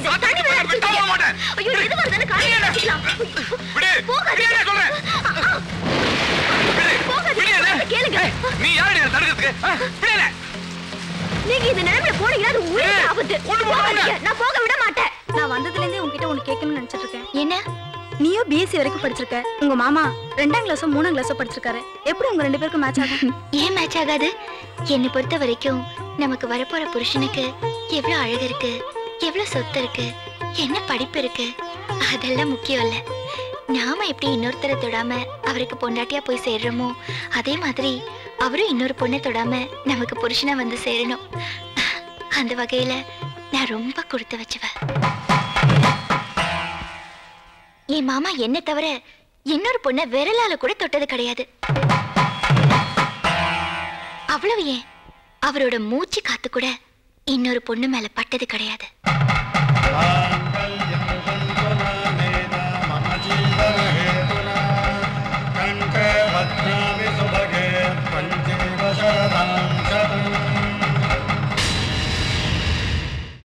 இது? சாத்து தண்ணி வேற விட்டு அடிச்சிருக்கீங்க. விட மாட்டேன். ஐயோ, எது வருதுன்னு காலையில வச்சுக்கலாம். விடு போகாதீங்க. விடு, சொல்றேன் விடு போகாதீங்க. விடு என்ன? கேளுங்க. ஏய், நீ யாரு என்ன தடுக்கிறதுக்கு ஆ, விடு என்ன? நீங்க இந்த நிலைமையில போனீங்கன்னா அது உயிருக்கு ஏய், ஆபத்து. ஒண்ணு போடாத. போகாதீங்க. நான் போக விட மாட்டேன் நான் வந்ததுல இருந்தே உன்கிட்ட ஒன்னு கேட்கணும்னு நினைச்சிட்டு இருக்கேன் என்ன நீயும் பிஎஸ்சி வரைக்கும் படிச்சிருக்க உங்க மாமா ரெண்டாம் கிளாஸோ மூணாம் கிளாஸோ படிச்சிருக்காரு எப்படி உங்க ரெண்டு பேருக்கும் மேட்ச் ஆகும் ஏன் மேட்ச் ஆகாது என்னை பொறுத்த வரைக்கும் நமக்கு வரப்போற புருஷனுக்கு எவ்வளவு அழகு இருக்கு எவ்வளவு சொத்து இருக்கு என்ன படிப்பு இருக்கு அதெல்லாம் முக்கியம் இல்ல நாம எப்படி இன்னொருத்தரை தொடாம அவருக்கு பொண்டாட்டியா போய் சேர்றோமோ அதே மாதிரி அவரும் இன்னொரு பொண்ணை தொடாம நமக்கு புருஷனா வந்து சேரணும் அந்த வகையில நான் ரொம்ப கொடுத்து வச்சவ என் மாமா என்ன தவிர இன்னொரு பொண்ணை விரலால கூட தொட்டது கிடையாது அவ்வளவு ஏன் அவரோட மூச்சு காத்து கூட இன்னொரு பொண்ணு மேல பட்டது கிடையாது One,